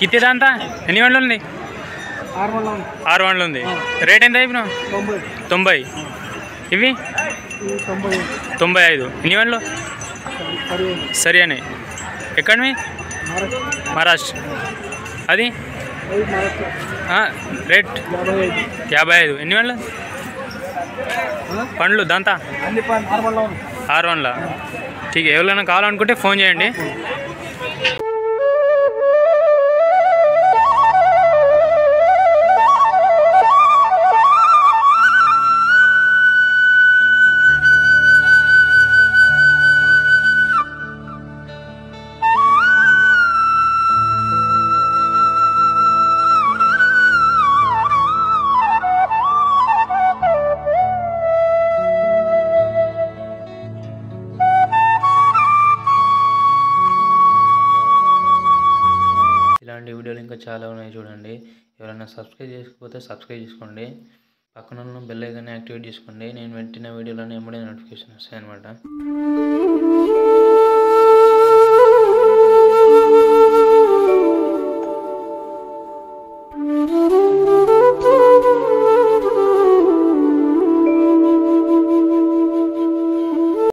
కిత్తి దాంతా ఎన్ని వండ్లు ఉంది ఆరు వందల ఉంది. ఆరు వండ్లు ఉంది రేట్ ఎంత అయిపోయినావు తొంభై తొంభై ఇవి ఈ తొంభై తొంభై ఐదు ఎన్ని వండ్లు పదిహేను సరే అని ఎక్కడివి మహారాష్ట్ర మహారాష్ట్ర అది ఐదు మహారాష్ట్ర ఆ, రేట్ యాభై ఐదు యాభై ఐదు ఎన్ని వండ్లు పండ్లు దాంతా అన్ని పని ఆరు వందల ఉంది. ఆరు వందల ఠీక్ ఎవరైనా కావాలనుకుంటే ఫోన్ చేయండి ఇలాంటి వీడియోలు ఇంకా చాలా ఉన్నాయి చూడండి ఎవరైనా సబ్స్క్రైబ్ చేసుకోకపోతే సబ్స్క్రైబ్ చేసుకోండి పక్కన ఉన్న బెల్ ఐకాన్ యాక్టివేట్ చేసుకోండి నేను పెట్టిన వీడియోలోనే ఎమ్మడే నోటిఫికేషన్ వస్తాయి అనమాట